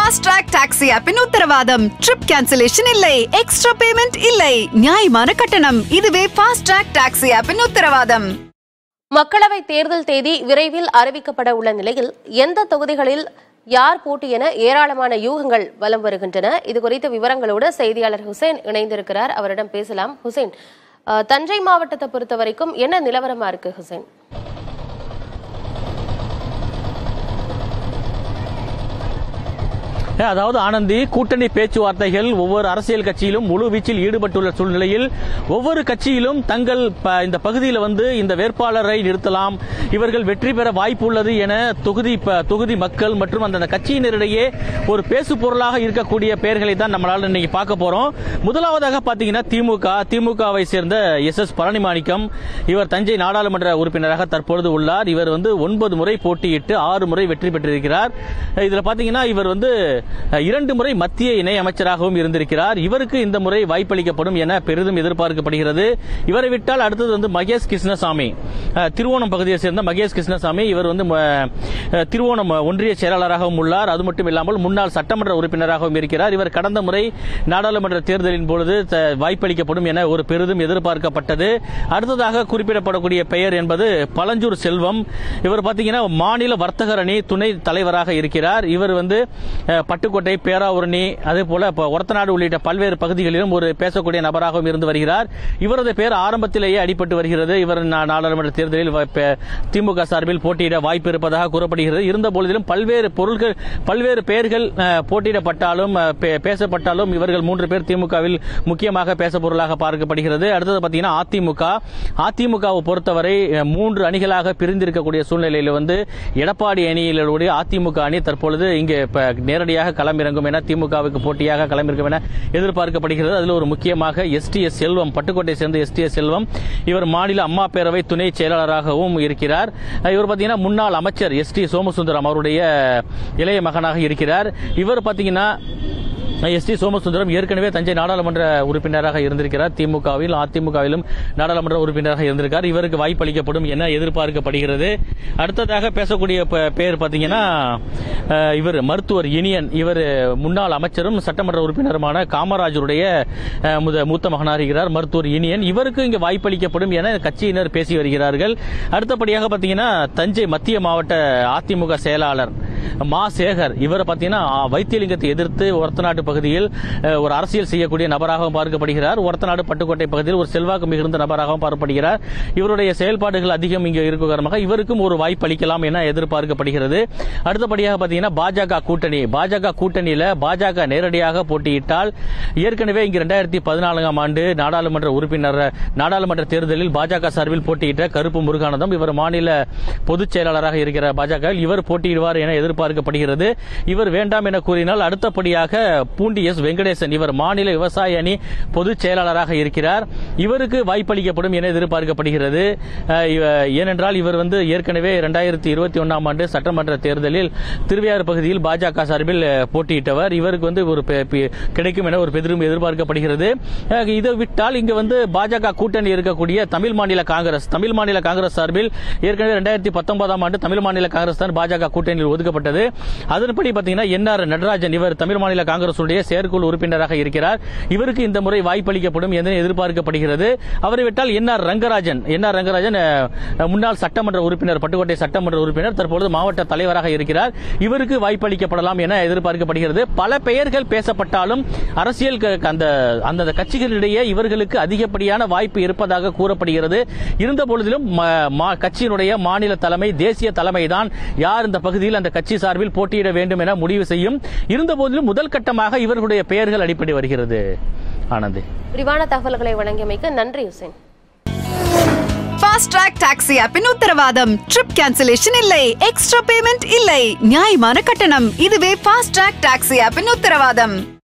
fast track taxi ஆப்பின் உத்தரவாதம் trip cancellation இல்லை எக்ஸ்ட்ரா பேமெண்ட் இல்லை நியாயமான கட்டணம் இதுவே ஃபாஸ்ட் ட்ராக் டாக்ஸி ஆப்பின் உத்தரவாதம் மக்களவை தேர்தல் தேதி விரைவில் அறிவிக்கப்பட உள்ள நிலையில் எந்த தொகுதிகளில் யார் போட்டி என ஏராளமான யூகங்கள் வலம் வருகின்றன இது குறித்த விவரங்களோடு செய்தியாளர் ஹுசைன் இணைந்திருக்கிறார் அவரிடம் பேசலாம் ஹுசைன் அஹ், தஞ்சை மாவட்டத்தை பொறுத்த வரைக்கும் என்ன நிலவரமா இருக்கு ஹுசைன் அதாவது ஆனந்தி கூட்டணி பேச்சுவார்த்தைகள் ஒவ்வொரு அரசியல் கட்சியிலும் முழு வீச்சில் ஈடுபட்டுள்ள சூழ்நிலையில் ஒவ்வொரு கட்சியிலும் தங்கள் ப- இந்த பகுதியில் வந்து இந்த வேட்பாளரை நிறுத்தலாம் இவர்கள் வெற்றி பெற வாய்ப்பு உள்ளது என தொகுதி ப- தொகுதி மக்கள் மற்றும் அந்த கட்சியினரிடையே ஒரு பேசு பொருளாக இருக்கக்கூடிய பெயர்களை தான் நம்மளால இன்னைக்கு பார்க்க போறோம் முதலாவதாக பாத்தீங்கன்னா திமுக திமுகவை சேர்ந்த எஸ் எஸ் பழனிமாணிக்கம் இவர் தஞ்சை நாடாளுமன்ற உறுப்பினராக தற்பொழுது உள்ளார் இவர் வந்து ஒன்பது முறை போட்டியிட்டு ஆறு முறை வெற்றி பெற்றிருக்கிறார் இதுல பாத்தீங்கன்னா இவர் வந்து அஹ், இரண்டு முறை மத்திய இணை அமைச்சராகவும் இருந்திருக்கிறார் இவருக்கு இந்த முறை வாய்ப்பளிக்கப்படும் என பெரிதும் எதிர்பார்க்கப்படுகிறது இவரை விட்டால் அடுத்தது வந்து மகேஷ் கிருஷ்ணசாமி அஹ், திருவோணம் பகுதியை சேர்ந்த மகேஷ் கிருஷ்ணசாமி இவர் வந்து ம- அஹ், திருவோணம் ஒன்றிய செயலாளராகவும் உள்ளார் அது மட்டும் இல்லாமல் முன்னாள் சட்டமன்ற உறுப்பினராகவும் இருக்கிறார் இவர் கடந்த முறை நாடாளுமன்ற தேர்தலின் பொழுது த- வாய்ப்பளிக்கப்படும் என ஒரு பெரிதும் எதிர்பார்க்கப்பட்டது அடுத்ததாக குறிப்பிடப்படக்கூடிய பெயர் என்பது பழஞ்சூர் செல்வம் இவர் பாத்தீங்கன்னா மாநில வர்த்தகர் அணி துணை தலைவராக இருக்கிறார் இவர் வந்து அஹ், பட்டுக்கோட்டை பேராவூரணி அதே போல இப்ப ஒரத்தநாடு உள்ளிட்ட பல்வேறு பகுதிகளிலும் ஒரு பேசக்கூடிய நபராகவும் இருந்து வருகிறார் இவரது பெயர் ஆரம்பத்திலேயே அடிபட்டு வருகிறது இவர் நா- நாடாளுமன்ற தேர்தலில் வ- பே- திமுக சார்பில் போட்டியிட வாய்ப்பு இருப்பதாக கூறப்படுகிறது இருந்த பொழுதிலும் பல்வேறு பொருட்கள் பல்வேறு பெயர்கள் அஹ், போட்டியிடப்பட்டாலும் அஹ், பே- பேசப்பட்டாலும் இவர்கள் மூன்று பேர் திமுகவில் முக்கியமாக பேச பொருளாக பார்க்கப்படுகிறது அடுத்தது பாத்தீங்கன்னா அதிமுக அதிமுகவை பொறுத்தவரை அஹ், மூன்று அணிகளாக பிரிந்திருக்கக்கூடிய சூழ்நிலையில் வந்து எடப்பாடி அணியிலுடைய அதிமுக அணி தற்பொழுது இங்கே இப்ப நேரடியாக களமிறங்கும் என திமுகவுக்கு போட்டியாக களமிறங்கும் என எதிர்பார்க்கப்படுகிறது அதில் ஒரு முக்கியமாக எஸ்டிஎஸ் செல்வம் பட்டுக்கோட்டை சேர்ந்த எஸ்டிஎஸ் செல்வம் இவர் மாநில அம்மா பேரவை துணை செயலாளராகவும் இருக்கிறார் அஹ், இவர் பாத்தீங்கன்னா முன்னாள் அமைச்சர் எஸ் டி சோமசுந்தரம் அவருடைய இளைய மகனாக இருக்கிறார் இவர் பாத்தீங்கன்னா எஸ் டி சோமசுந்தரம் ஏற்கனவே தஞ்சை நாடாளுமன்ற உறுப்பினராக இருந்திருக்கிறார் திமுகவில் அதிமுகவிலும் நாடாளுமன்ற உறுப்பினராக இருந்திருக்கார் இவருக்கு வாய்ப்பளிக்கப்படும் என எதிர்பார்க்கப்படுகிறது அடுத்ததாக பேசக்கூடிய ப- பேர் பாத்தீங்கன்னா அஹ், இவர் மருத்துவர் இனியன் இவர் முன்னாள் அமைச்சரும் சட்டமன்ற உறுப்பினருமான காமராஜருடைய அஹ், முத- மூத்த மகனாக இருக்கிறார் மருத்துவர் இனியன் இவருக்கு இங்கு வாய்ப்பளிக்கப்படும் என கட்சியினர் பேசி வருகிறார்கள் அடுத்தபடியாக பாத்தீங்கன்னா தஞ்சை மத்திய மாவட்ட அதிமுக செயலாளர் மா சேகர் இவரை பார்த்தீங்கன்னா ஆ, வைத்தியலிங்கத்தை எதிர்த்து ஒரத்தநாட்டு பகுதியில் அஹ், ஒரு அரசியல் செய்யக்கூடிய நபராகவும் பார்க்கப்படுகிறார் ஒரத்தநாடு பட்டுக்கோட்டை பகுதியில் ஒரு செல்வாக்கு மிகுந்த நபராகவும் பார்க்கப்படுகிறார் இவருடைய செயல்பாடுகள் அதிகம் இங்கே இருக்கும் காரணமாக இவருக்கும் ஒரு வாய்ப்பு அளிக்கலாம் என எதிர்பார்க்கப்படுகிறது அடுத்தபடியாக பார்த்தீங்கன்னா பாஜக கூட்டணி பாஜக கூட்டணியில பாஜக நேரடியாக போட்டியிட்டால் ஏற்கனவே இங்கு ரெண்டாயிரத்தி பதினான்காம் ஆண்டு நாடாளுமன்ற உறுப்பினர் நாடாளுமன்ற தேர்தலில் பாஜக சார்பில் போட்டியிட்ட கருப்பு முருகானந்தம் இவர் மாநில பொதுச் செயலாளராக இருக்கிற பாஜக இவர் போட்டியிடுவார் என எதிர்பார்க்கப்படுகிறது இவர் வேண்டாம் என கூறினால் அடுத்தபடியாக பூண்டி எஸ் வெங்கடேசன் இவர் மாநில விவசாய அணி பொதுச் செயலாளராக இருக்கிறார் இவருக்கு வாய்ப்பளிக்கப்படும் என எதிர்பார்க்கப்படுகிறது அஹ், இவ- ஏனென்றால் இவர் வந்து ஏற்கனவே இரண்டாயிரத்தி இருபத்தி ஒன்னாம் ஆண்டு சட்டமன்ற தேர்தலில் திருவையாறு பகுதியில் பாஜக சார்பில் அஹ், போட்டியிட்டவர் இவருக்கு வந்து ஒரு பெ- பெ- கிடைக்கும் என ஒரு பெரிதும் எதிர்பார்க்கப்படுகிறது அஹ், இதை விட்டால் இங்கு வந்து பாஜக கூட்டணி இருக்கக்கூடிய தமிழ் மாநில காங்கிரஸ் தமிழ் மாநில காங்கிரஸ் சார்பில் ஏற்கனவே இரண்டாயிரத்தி பத்தொன்பதாம் ஆண்டு தமிழ் மாநில காங்கிரஸ் தான் பாஜக கூட்டணியில் ஒதுக்கப்பட்டது அதன்படி பாத்தீங்கன்னா என்ஆர் நடராஜன் இவர் தமிழ் மாநில காங்கிரசுடைய செயற்குழு உறுப்பினராக இருக்கிறார் இவருக்கு இந்த முறை வாய்ப்பளிக்கப்படும் என எதிர்பார்க்கப்படுகிறது அவரை விட்டால் என்ஆர் ரங்கராஜன் என்ஆர் ரங்கராஜன் அஹ், முன்னாள் சட்டமன்ற உறுப்பினர் பட்டுக்கோட்டை சட்டமன்ற உறுப்பினர் தற்பொழுது மாவட்ட தலைவராக இருக்கிறார் இவருக்கு வாய்ப்பளிக்கப்படலாம் என எதிர்பார்க்கப்படுகிறது பல பெயர்கள் பேசப்பட்டாலும் அரசியல் க- அந்த அந்த கட்சிகளிடையே இவர்களுக்கு அதிகப்படியான வாய்ப்பு இருப்பதாக கூறப்படுகிறது இருந்த பொழுதிலும் ம- மா- கட்சியினுடைய மாநில தலைமை தேசிய தலைமைதான் யார் இந்த பகுதியில் அந்த கட்சி சார்பில் போட்டியிட வேண்டும் என முடிவு செய்யும் இருந்த போதிலும் முதல் கட்டமாக இவர்களுடைய பெயர்கள் அடிப்படை வருகிறது ஆனந்தி விரிவான தகவல்களை வழங்கியமைக்கு நன்றி ஹுசைன் ஃபாஸ்ட் ட்ராக் டாக்ஸி ஆப்பின் உத்தரவாதம் ட்ரிப் கேன்சலேஷன் இல்லை எக்ஸ்ட்ரா பேமெண்ட் இல்லை நியாயமான கட்டணம் இதுவே ஃபாஸ்ட் ட்ராக் டாக்ஸி ஆப்பின் உத்தரவாதம்